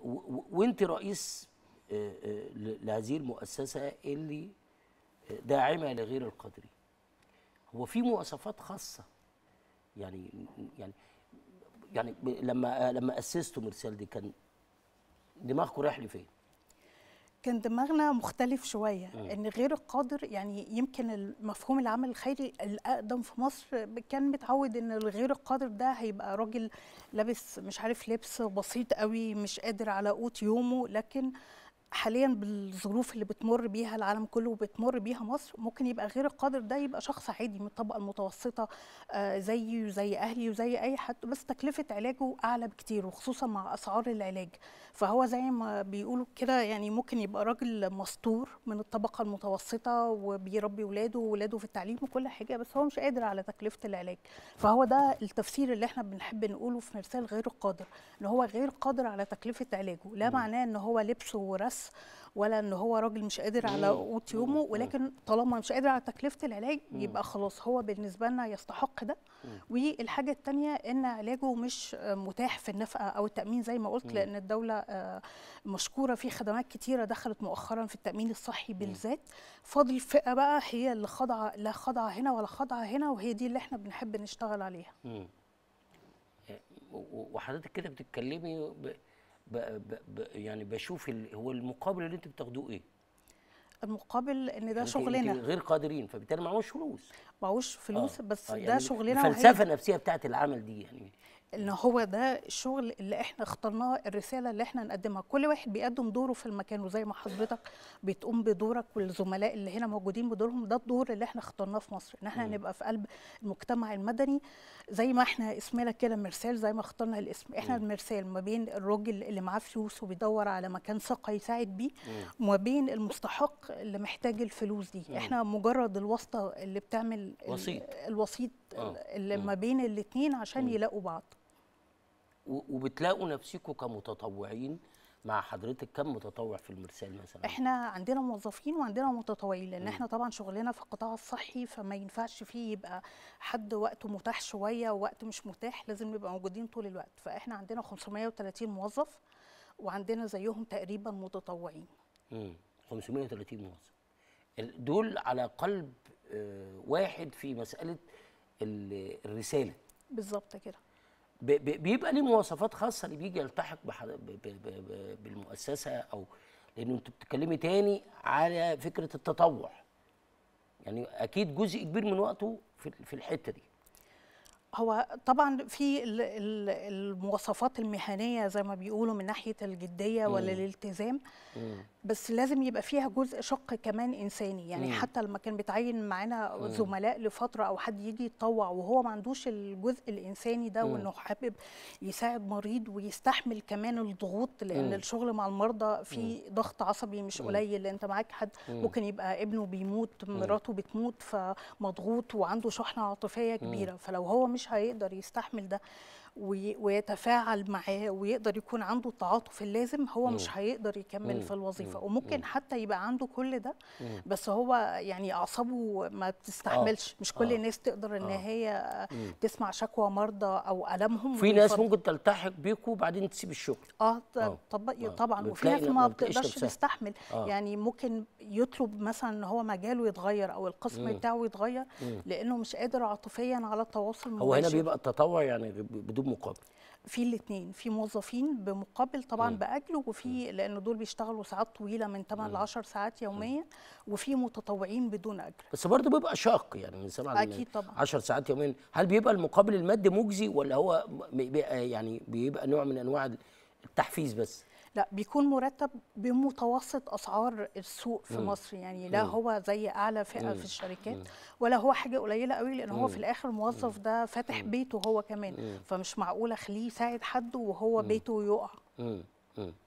وانت رئيس آه، آه، ل- لهذه المؤسسه اللي آه، داعمه لغير القادرين هو في مواصفات خاصه يعني يعني يعني ب- لما لما اسستوا مرسال دي كان دماغكم رايح لفين؟ كان دماغنا مختلف شويه ان غير القادر يعني يمكن المفهوم العمل الخيري الاقدم في مصر كان متعود ان الغير القادر ده هيبقى راجل لابس مش عارف لبس بسيط قوي مش قادر على قوت يومه لكن حاليا بالظروف اللي بتمر بيها العالم كله وبتمر بيها مصر ممكن يبقى غير القادر ده يبقى شخص عادي من الطبقه المتوسطه آه، زيي وزي اهلي وزي اي حد بس تكلفه علاجه اعلى بكتير وخصوصا مع اسعار العلاج فهو زي ما بيقولوا كده يعني ممكن يبقى راجل مستور من الطبقه المتوسطه وبيربي ولاده وولاده في التعليم وكل حاجه بس هو مش قادر على تكلفه العلاج فهو ده التفسير اللي احنا بنحب نقوله في مرسال غير القادر ان هو غير قادر على تكلفه علاجه لا معناه ان هو لبس ورس ولا ان هو راجل مش قادر على قوت يومه ولكن طالما مش قادر على تكلفه العلاج يبقى خلاص هو بالنسبه لنا يستحق ده والحاجه الثانيه ان علاجه مش آه، متاح في النفقه او التامين زي ما قلت لان الدوله آه، مشكوره في خدمات كتيره دخلت مؤخرا في التامين الصحي بالذات فاضل فئه بقى هي اللي خاضعه لا خاضعه هنا ولا خاضعه هنا وهي دي اللي احنا بنحب نشتغل عليها مم. و- وحضرتك كده بتتكلمي ب... ب... ب... ب... يعني بشوف ال... هو المقابل اللي انت بتاخدوه ايه؟ المقابل ان ده انت- انت شغلنا غير قادرين فبالتالي معهوش فلوس معهوش فلوس آه. بس آه، ده يعني شغلنا وهي الفلسفه النفسيه بتاعت العمل دي يعني ان هو ده الشغل اللي احنا اخترناه الرساله اللي احنا نقدمها كل واحد بيقدم دوره في المكان وزي ما حضرتك بتقوم بدورك والزملاء اللي هنا موجودين بدورهم ده الدور اللي احنا اخترناه في مصر ان احنا نبقى في قلب المجتمع المدني زي ما احنا اسمنا كده مرسال زي ما اخترنا الاسم احنا المرسال ما بين الراجل اللي معاه فلوس وبيدور على مكان ثقه يساعد بيه وما بين المستحق اللي محتاج الفلوس دي احنا مجرد الواسطه اللي بتعمل ال- وسيط. الوسيط آه. اللي ما بين الاثنين عشان يلاقوا بعض و... وبتلاقوا نفسكم كمتطوعين مع حضرتك كم متطوع في المرسال مثلا؟ احنا عندنا موظفين وعندنا متطوعين لان احنا طبعا شغلنا في القطاع الصحي فما ينفعش فيه يبقى حد وقته متاح شويه ووقت مش متاح لازم نبقى موجودين طول الوقت فاحنا عندنا 530 موظف وعندنا زيهم تقريبا متطوعين مم. 530 موظف ال- دول على قلب آه، واحد في مساله ال- الرساله بالظبط كده ب- ب- بيبقى ليه مواصفات خاصه اللي بيجي يلتحق بح- ب- ب- ب- ب- بالمؤسسه او لانه انت بتتكلمي تاني على فكره التطوع يعني اكيد جزء كبير من وقته في في الحته دي هو طبعا في ال- ال- المواصفات المهنيه زي ما بيقولوا من ناحيه الجديه ولا الالتزام بس لازم يبقى فيها جزء شق كمان انساني يعني مم. حتى لما كان بيتعين معانا زملاء لفتره او حد يجي يتطوع وهو ما عندوش الجزء الانساني ده وانه حابب يساعد مريض ويستحمل كمان الضغوط لان مم. الشغل مع المرضى فيه ضغط عصبي مش قليل لان انت معاك حد ممكن يبقى ابنه بيموت مراته بتموت فمضغوط وعنده شحنه عاطفيه كبيره فلو هو مش هيقدر يستحمل ده وي- ويتفاعل معاه ويقدر يكون عنده التعاطف اللازم هو مش هيقدر يكمل في الوظيفه وممكن حتى يبقى عنده كل ده بس هو يعني اعصابه ما بتستحملش مش كل آه. الناس تقدر ان هي تسمع شكوى مرضى او المهم في ناس ويفضل- ممكن تلتحق بيكم وبعدين تسيب الشغل اه ط- آه. طب آه. طبعا وفي بتلاقي ناس لا- ما ما بتلاقيش بتقدرش نفسها. تستحمل آه. يعني ممكن يطلب مثلا ان هو مجاله يتغير او القسم بتاعه يتغير لانه مش قادر عاطفيا على التواصل هو هنا المباشر. بيبقى التطوع يعني ب- بدون مقابل في الاثنين في موظفين بمقابل طبعا باجر وفي لان دول بيشتغلوا ساعات طويله من 8 ل 10 ساعات يوميا وفي متطوعين بدون اجر بس برضه بيبقى شاق يعني من 7 أكيد طبعاً. 10 ساعات يوميا هل بيبقى المقابل المادي مجزي ولا هو م- بيبقى يعني بيبقى نوع من انواع التحفيز بس لا بيكون مرتب بمتوسط اسعار السوق في مصر يعني لا هو زي اعلى فئه في الشركات ولا هو حاجه قليله قوي لان هو في الاخر الموظف ده فاتح بيته هو كمان فمش معقول اخليه يساعد حد وهو بيته يقع مم. مم.